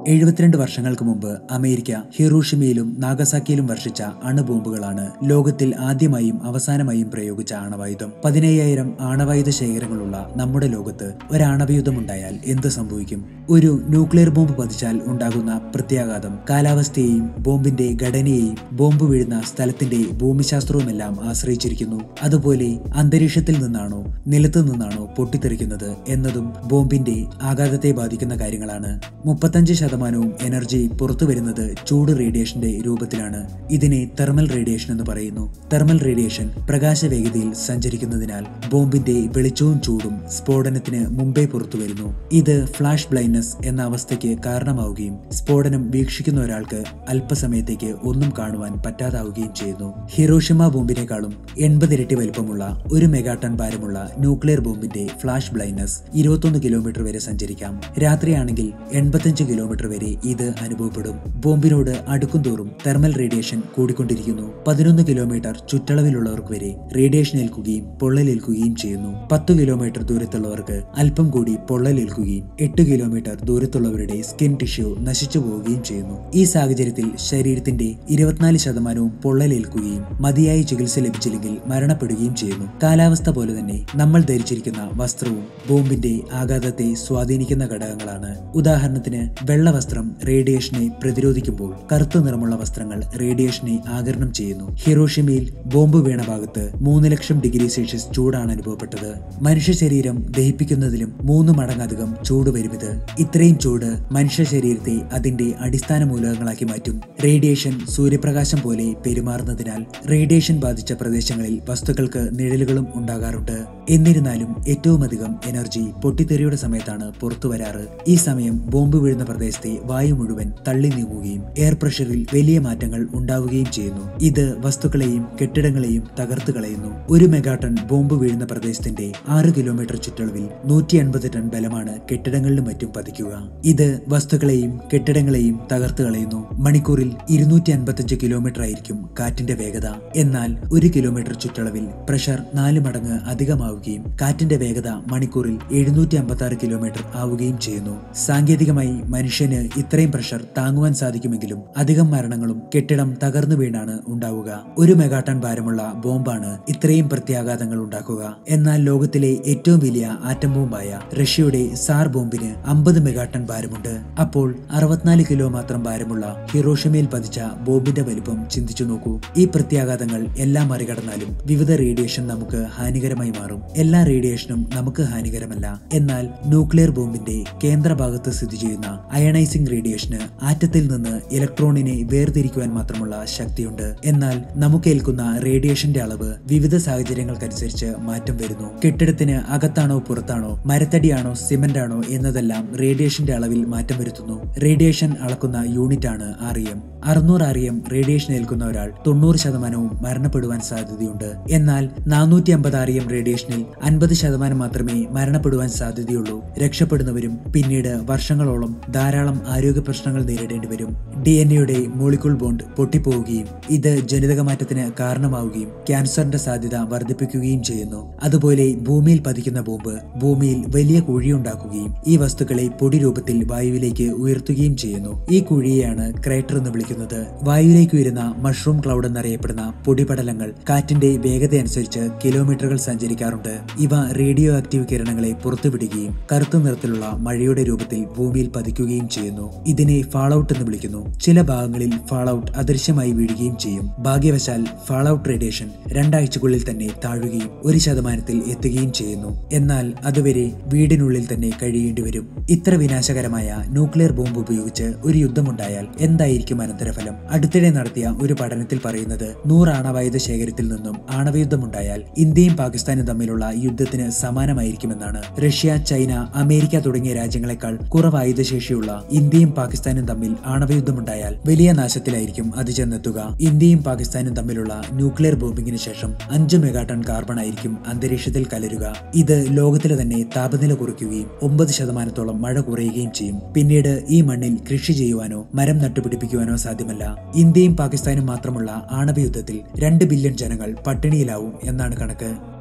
എഴുപത്തിരണ്ട് വർഷങ്ങൾക്ക് മുമ്പ് അമേരിക്ക ഹിറോഷിമയിലും നാഗസാക്കിയിലും വർഷിച്ച അണുബോംബുകളാണ് ലോകത്തിൽ ആദ്യമായും അവസാനമായും പ്രയോഗിച്ച ആണവായുധം പതിനയ്യായിരം ആണവായുധ ശേഖരങ്ങളുള്ള നമ്മുടെ ലോകത്ത് ഒരാണവയുധമുണ്ടായാൽ എന്ത് സംഭവിക്കും ഒരു ന്യൂക്ലിയർ ബോംബ് പതിച്ചാൽ ഉണ്ടാകുന്ന പ്രത്യാഘാതം കാലാവസ്ഥയെയും ബോംബിന്റെ ഘടനയെയും ബോംബ് വീഴുന്ന സ്ഥലത്തിന്റെ ഭൂമിശാസ്ത്രവുമെല്ലാം ആശ്രയിച്ചിരിക്കുന്നു അതുപോലെ അന്തരീക്ഷത്തിൽ നിന്നാണോ നിലത്ത് നിന്നാണോ പൊട്ടിത്തെറിക്കുന്നത് എന്നതും ബോംബിന്റെ ആഘാതത്തെ ബാധിക്കുന്ന കാര്യങ്ങളാണ് മുപ്പത്തഞ്ച് ശതമാനവും എനർജി പുറത്തു വരുന്നത് ചൂട് റേഡിയേഷന്റെ രൂപത്തിലാണ് ഇതിനെ തെർമൽ റേഡിയേഷൻ എന്ന് പറയുന്നു തെർമൽ റേഡിയേഷൻ പ്രകാശവേഗതയിൽ സഞ്ചരിക്കുന്നതിനാൽ ബോംബിന്റെ വെളിച്ചവും ചൂടും സ്ഫോടനത്തിന് മുമ്പേ പുറത്തു വരുന്നു ഇത് ഫ്ലാഷ് ബ്ലൈൻഡ്നസ് എന്ന അവസ്ഥയ്ക്ക് കാരണമാവുകയും സ്ഫോടനം വീക്ഷിക്കുന്ന ഒരാൾക്ക് അല്പസമയത്തേക്ക് ഒന്നും കാണുവാൻ പറ്റാതാവുകയും ചെയ്യുന്നു ഹിറോഷിമ ബോംബിനേക്കാളും എൺപത് ഇരട്ടി വലിപ്പമുള്ള ഒരു മെഗാടൺ ഭാരമുള്ള ന്യൂക്ലിയർ ബോംബിന്റെ ഫ്ലാഷ് ബ്ലൈൻഡ്നസ് ഇരുപത്തൊന്ന് കിലോമീറ്റർ വരെ സഞ്ചരിക്കാം രാത്രിയാണെങ്കിൽ എൺപത്തഞ്ച് കിലോമീറ്റർ വരെ ഇത് അനുഭവപ്പെടും ബോംബിനോട് അടുക്കും തോറും തെർമൽ റേഡിയേഷൻ കൂടിക്കൊണ്ടിരിക്കുന്നു പതിനൊന്ന് കിലോമീറ്റർ ചുറ്റളവിലുള്ളവർക്ക് വരെ റേഡിയേഷൻ ഏൽക്കുകയും പൊള്ളലേൽക്കുകയും ചെയ്യുന്നു പത്ത് കിലോമീറ്റർ ദൂരത്തുള്ളവർക്ക് അല്പം കൂടി പൊള്ളലേൽക്കുകയും എട്ട് കിലോമീറ്റർ ദൂരത്തുള്ളവരുടെ സ്കിൻ ടിഷ്യൂ നശിച്ചു പോവുകയും ചെയ്യുന്നു ഈ സാഹചര്യത്തിൽ ശരീരത്തിന്റെ ഇരുപത്തിനാല് ശതമാനവും പൊള്ളലേൽക്കുകയും മതിയായ ചികിത്സ ലഭിച്ചില്ലെങ്കിൽ മരണപ്പെടുകയും ചെയ്യുന്നു കാലാവസ്ഥ പോലെ തന്നെ നമ്മൾ ധരിച്ചിരിക്കുന്ന വസ്ത്രവും ബോംബിന്റെ ആഘാതത്തെ സ്വാധീനിക്കുന്ന ഘടകങ്ങളാണ് ഉദാഹരണത്തിന് വെള്ള വസ്ത്രം റേഡിയേഷനെ പ്രതിരോധിക്കുമ്പോൾ കറുത്ത നിറമുള്ള വസ്ത്രങ്ങൾ റേഡിയേഷനെ ആകരണം ചെയ്യുന്നു ഹിറോഷിമയിൽ ബോംബ് വീണ ഭാഗത്ത് മൂന്ന് ലക്ഷം ഡിഗ്രി സെൽഷ്യസ് ചൂടാണ് അനുഭവപ്പെട്ടത് മനുഷ്യ ശരീരം ദഹിപ്പിക്കുന്നതിലും മൂന്ന് മടങ്ങധികം ചൂട് വരുമിത് ഇത്രയും ചൂട് മനുഷ്യ ശരീരത്തെ അതിന്റെ അടിസ്ഥാന മൂലകങ്ങളാക്കി മാറ്റും റേഡിയേഷൻ സൂര്യപ്രകാശം പോലെ പെരുമാറുന്നതിനാൽ റേഡിയേഷൻ ബാധിച്ച പ്രദേശങ്ങളിൽ വസ്തുക്കൾക്ക് നിഴലുകളും ഉണ്ടാകാറുണ്ട് എന്നിരുന്നാലും ഏറ്റവും അധികം എനർജി പൊട്ടിത്തെറിയുടെ സമയത്താണ് പുറത്തു വരാറ് ഈ സമയം ബോംബ് വീഴുന്ന പ്രദേശത്തെ വായു മുഴുവൻ തള്ളി നീങ്ങുകയും എയർ പ്രഷറിൽ വലിയ മാറ്റങ്ങൾ ഉണ്ടാവുകയും ചെയ്യുന്നു ഇത് വസ്തുക്കളെയും കെട്ടിടങ്ങളെയും തകർത്ത് കളയുന്നു ഒരു മെഗാടൺ ബോംബ് വീഴുന്ന പ്രദേശത്തിന്റെ ആറ് കിലോമീറ്റർ ചുറ്റളവിൽ നൂറ്റി അൻപത് ടൺ ബലമാണ് കെട്ടിടങ്ങളിലും മറ്റും പതിക്കുക ഇത് വസ്തുക്കളെയും കെട്ടിടങ്ങളെയും തകർത്ത് കളയുന്നു മണിക്കൂറിൽ ഇരുന്നൂറ്റി അൻപത്തഞ്ച് കിലോമീറ്റർ ആയിരിക്കും കാറ്റിന്റെ വേഗത എന്നാൽ ഒരു കിലോമീറ്റർ ചുറ്റളവിൽ പ്രഷർ നാല് മടങ്ങ് അധികമാവുകയും കാറ്റിന്റെ വേഗത മണിക്കൂറിൽ എഴുന്നൂറ്റി അമ്പത്തി ആറ് കിലോമീറ്റർ ആവുകയും ചെയ്യുന്നു സാങ്കേതികമായി മനുഷ്യന് ഇത്രയും പ്രഷർ താങ്ങുവാൻ സാധിക്കുമെങ്കിലും അധികം മരണങ്ങളും കെട്ടിടം തകർന്നു വീണാണ് ഉണ്ടാവുക ഒരു മെഗാടൺ ഭാരമുള്ള ബോംബാണ് ഇത്രയും പ്രത്യാഘാതങ്ങൾ ഉണ്ടാക്കുക എന്നാൽ ലോകത്തിലെ ഏറ്റവും വലിയ ആറ്റം ബോംബായ റഷ്യയുടെ സാർ ബോംബിന് അമ്പത് മെഗാടൺ ഭാരമുണ്ട് അപ്പോൾ അറുപത്തിനാല് കിലോ മാത്രം ഭാരമുള്ള ഹിറോഷിമയിൽ പതിച്ച ബോംബിന്റെ വലിപ്പം ചിന്തിച്ചു നോക്കൂ ഈ പ്രത്യാഘാതങ്ങൾ എല്ലാം മറികടന്നാലും വിവിധ റേഡിയേഷൻ നമുക്ക് ഹാനികരമായി മാറും എല്ലാ റേഡിയേഷനും നമുക്ക് ഹാനികരമല്ല എന്നാൽ ന്യൂക്ലിയർ ബോംബിന്റെ കേന്ദ്രഭാഗത്ത് സ്ഥിതി ചെയ്യുന്ന അയണൈസിംഗ് റേഡിയേഷന് ആറ്റത്തിൽ നിന്ന് ഇലക്ട്രോണിനെ വേർതിരിക്കുവാൻ മാത്രമുള്ള ശക്തിയുണ്ട് എന്നാൽ നമുക്കേൽക്കുന്ന റേഡിയേഷന്റെ അളവ് വിവിധ സാഹചര്യങ്ങൾക്കനുസരിച്ച് മാറ്റം വരുന്നു കെട്ടിടത്തിന് അകത്താണോ പുറത്താണോ മരത്തടിയാണോ സിമന്റ് ആണോ എന്നതെല്ലാം റേഡിയേഷന്റെ അളവിൽ മാറ്റം വരുത്തുന്നു റേഡിയേഷൻ അളക്കുന്ന യൂണിറ്റ് ആണ് ആർ എം അറുന്നൂറ് ആർ എം റേഡിയേഷൻ ഏൽക്കുന്ന ഒരാൾ തൊണ്ണൂറ് ശതമാനവും മരണപ്പെടുവാൻ സാധ്യതയുണ്ട് എന്നാൽ നാനൂറ്റി അമ്പത് ആർ എം റേഡിയേഷനിൽ അൻപത് ശതമാനം മാത്രമേ മരണപ്പെടുവാൻ സാധ്യതയുള്ളൂ രക്ഷപ്പെടുന്നവരും പിന്നീട് വർഷങ്ങളോളം ധാരാളം ആരോഗ്യ പ്രശ്നങ്ങൾ നേരിടേണ്ടി വരും ഡി എൻ എയുടെ മോളിക്യൂൾ ബോണ്ട് പൊട്ടിപ്പോവുകയും ഇത് ജനിതക മാറ്റത്തിന് കാരണമാവുകയും ക്യാൻസറിന്റെ സാധ്യത വർദ്ധിപ്പിക്കുകയും ചെയ്യുന്നു അതുപോലെ ഭൂമിയിൽ പതിക്കുന്ന ബോംബ് ഭൂമിയിൽ വലിയ കുഴിയുണ്ടാക്കുകയും ഈ വസ്തുക്കളെ പൊടി രൂപത്തിൽ വായുവിലേക്ക് ഉയർത്തുകയും ചെയ്യുന്നു ഈ കുഴിയെയാണ് ക്രേറ്റർ എന്ന് വിളിക്കുന്നത് വായുവിലേക്ക് ഉയരുന്ന മഷ്റൂം ക്ലൗഡ് എന്നറിയപ്പെടുന്ന പൊടിപടലങ്ങൾ കാറ്റിന്റെ വേഗത അനുസരിച്ച് കിലോമീറ്ററുകൾ സഞ്ചരിക്കാറുണ്ട് ഇവ റേഡിയോ ആക്റ്റീവ് കിരണങ്ങളെ പുറത്തുവിടുകയും കറുത്ത നിറത്തിലുള്ള മഴയുടെ രൂപത്തിൽ ഭൂമിയിൽ പതിക്കുകയും ചെയ്യുന്നു ഇതിനെ ഫാളൌട്ട് എന്ന് വിളിക്കുന്നു ചില ഭാഗങ്ങളിൽ ഫാളൌട്ട് അദൃശ്യമായി വീഴുകയും ചെയ്യും ഭാഗ്യവശാൽ ഫാളൌട്ട് റേഡിയേഷൻ രണ്ടാഴ്ചക്കുള്ളിൽ തന്നെ താഴുകയും ഒരു ശതമാനത്തിൽ എത്തുകയും ചെയ്യുന്നു എന്നാൽ അതുവരെ വീടിനുള്ളിൽ തന്നെ കഴിയേണ്ടി വരും ഇത്ര വിനാശകരമായ ന്യൂക്ലിയർ ബോംബ് ഉപയോഗിച്ച് ഒരു യുദ്ധമുണ്ടായാൽ എന്തായിരിക്കും അനന്തരഫലം അടുത്തിടെ നടത്തിയ ഒരു പഠനത്തിൽ പറയുന്നത് നൂറ് ആണവായുധ ശേഖരത്തിൽ നിന്നും ആണവയുദ്ധമുണ്ടായാൽ ഇന്ത്യയും പാകിസ്ഥാനും തമ്മിലുള്ള യുദ്ധത്തിന് സമാനമായിരിക്കുമെന്നാണ് റഷ്യ ചൈന അമേരിക്ക തുടങ്ങിയ രാജ്യങ്ങളെക്കാൾ കുറവ് ആയുധശേഷിയുള്ള ഇന്ത്യയും പാകിസ്ഥാനും തമ്മിൽ ആണവയുദ്ധമുണ്ടായാൽ വലിയ നാശത്തിലായിരിക്കും അത് ചെന്നെത്തുക ഇന്ത്യയും പാകിസ്ഥാനും തമ്മിലുള്ള ന്യൂക്ലിയർ ബോംബിങ്ങിന് ശേഷം അഞ്ച് മെഗാടൺ കാർബൺ ആയിരിക്കും അന്തരീക്ഷത്തിൽ കലരുക ഇത് ലോകത്തിലെ തന്നെ താപനില കുറയ്ക്കുകയും ഒമ്പത് ശതമാനത്തോളം മഴ കുറയുകയും ചെയ്യും പിന്നീട് ഈ മണ്ണിൽ കൃഷി ചെയ്യുവാനോ മരം നട്ടുപിടിപ്പിക്കുവാനോ സാധ്യമല്ല ഇന്ത്യയും പാകിസ്ഥാനും മാത്രമുള്ള ആണവ യുദ്ധത്തിൽ രണ്ട് ബില്യൺ ജനങ്ങൾ പട്ടിണിയിലാവും എന്നാണ് കണക്ക്